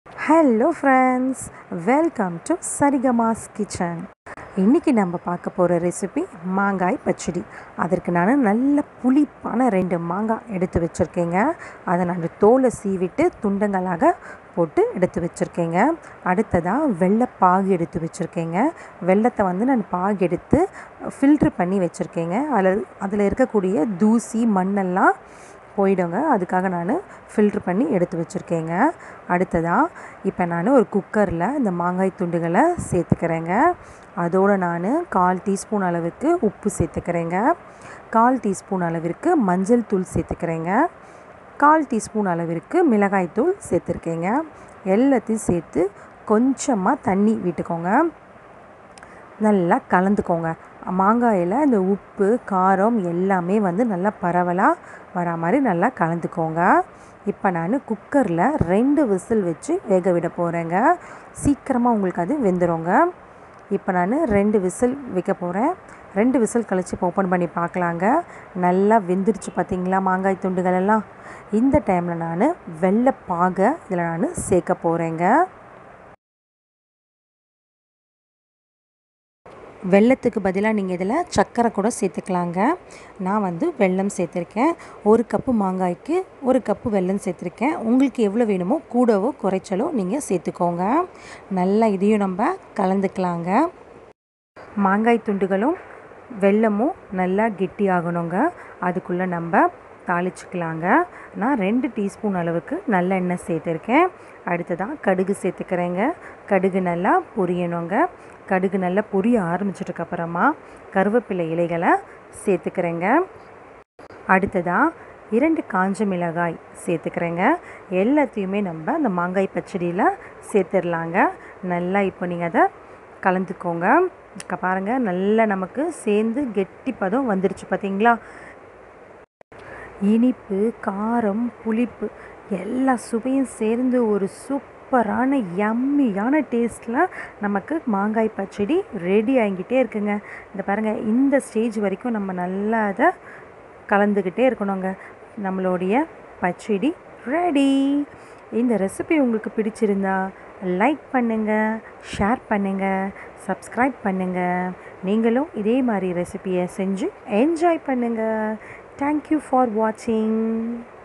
hello friends welcome to Sarigama's kitchen இன்றைக்கி நம்ம பார்க்க போகிற ரெசிபி மாங்காய் பச்சடி அதற்கு நான் நல்ல புளிப்பான ரெண்டு மாங்காய் எடுத்து வச்சுருக்கேங்க அதை நான் தோலை சீவிட்டு துண்டங்களாக போட்டு எடுத்து வச்சுருக்கேங்க அடுத்ததாக வெள்ளைப்பாகு எடுத்து வச்சுருக்கேங்க வெள்ளத்தை வந்து நான் பாகு எடுத்து ஃபில்ட்ரு பண்ணி வச்சுருக்கேங்க அதில் அதில் இருக்கக்கூடிய தூசி மண்ணெல்லாம் போயிடுங்க அதுக்காக நான் ஃபில்ட்ரு பண்ணி எடுத்து வச்சுருக்கேங்க அடுத்ததாக இப்போ நான் ஒரு குக்கரில் இந்த மாங்காய் துண்டுகளை சேர்த்துக்கிறேங்க அதோடு நான் கால் டீஸ்பூன் அளவுக்கு உப்பு சேர்த்துக்கிறேங்க கால் டீஸ்பூன் அளவிற்கு மஞ்சள் தூள் சேர்த்துக்கிறேங்க கால் டீஸ்பூன் அளவிற்கு மிளகாய் தூள் சேர்த்துருக்கேங்க எல்லாத்தையும் சேர்த்து கொஞ்சமாக தண்ணி விட்டுக்கோங்க நல்லா கலந்துக்கோங்க மாங்காயில் இந்த உப்பு காரம் எல்லாமே வந்து நல்லா பரவலாக வரா மாதிரி நல்லா கலந்துக்கோங்க இப்போ நான் குக்கரில் ரெண்டு விசில் வச்சு வேக விட போகிறேங்க சீக்கிரமாக உங்களுக்கு அது வெந்துடுங்க இப்போ நான் ரெண்டு விசில் வைக்க போகிறேன் ரெண்டு விசில் கழித்து இப்போ ஓப்பன் பண்ணி பார்க்கலாங்க நல்லா வெந்துருச்சு பார்த்தீங்களா மாங்காய் துண்டுகள் எல்லாம் இந்த டைமில் நான் வெள்ளை பாகை இதில் நான் சேர்க்க போகிறேங்க வெள்ளத்துக்கு பதிலாக நீங்கள் இதில் சர்க்கரை கூட சேர்த்துக்கலாங்க நான் வந்து வெல்லம் சேர்த்துருக்கேன் ஒரு கப்பு மாங்காய்க்கு ஒரு கப்பு வெல்லம் சேர்த்துருக்கேன் உங்களுக்கு எவ்வளோ வேணுமோ கூடவோ குறைச்சலோ நீங்கள் சேர்த்துக்கோங்க நல்லா இதையும் நம்ம கலந்துக்கலாங்க மாங்காய் துண்டுகளும் வெல்லமும் நல்லா கெட்டி ஆகணுங்க அதுக்குள்ளே நம்ம தாளிச்சுக்கலாங்க நான் ரெண்டு டீஸ்பூன் அளவுக்கு நல்லெண்ணெய் சேர்த்துருக்கேன் அடுத்ததாக கடுகு சேர்த்துக்கிறேங்க கடுகு நல்லா பொரியணுங்க கடுகு நல்லா பொரிய ஆரம்பிச்சிட்டுக்கப்புறமா கருவேப்பிலை இலைகளை சேர்த்துக்கிறேங்க அடுத்ததாக இரண்டு காஞ்ச மிளகாய் சேர்த்துக்கிறேங்க எல்லாத்தையுமே நம்ம அந்த மாங்காய் பச்சடியில் சேர்த்துடலாங்க நல்லா இப்போ நீங்கள் அதை கலந்துக்கோங்க பாருங்கள் நல்லா நமக்கு சேர்ந்து கெட்டி பதம் வந்துருச்சு பார்த்தீங்களா இனிப்பு காரம் புளிப்பு எல்லா சுவையும் சேர்ந்து ஒரு சூப்பரான யம்மியான டேஸ்ட்டில் நமக்கு மாங்காய் பச்சடி ரெடி ஆகிக்கிட்டே இருக்குங்க இந்த பாருங்கள் இந்த ஸ்டேஜ் வரைக்கும் நம்ம நல்லா அதை கலந்துக்கிட்டே இருக்கணுங்க நம்மளுடைய பச்சடி ரெடி இந்த ரெசிபி உங்களுக்கு பிடிச்சிருந்தா லைக் பண்ணுங்கள் ஷேர் பண்ணுங்கள் சப்ஸ்கிரைப் பண்ணுங்கள் நீங்களும் இதே மாதிரி ரெசிபியை செஞ்சு என்ஜாய் பண்ணுங்கள் தேங்க்யூ ஃபார் வாட்சிங்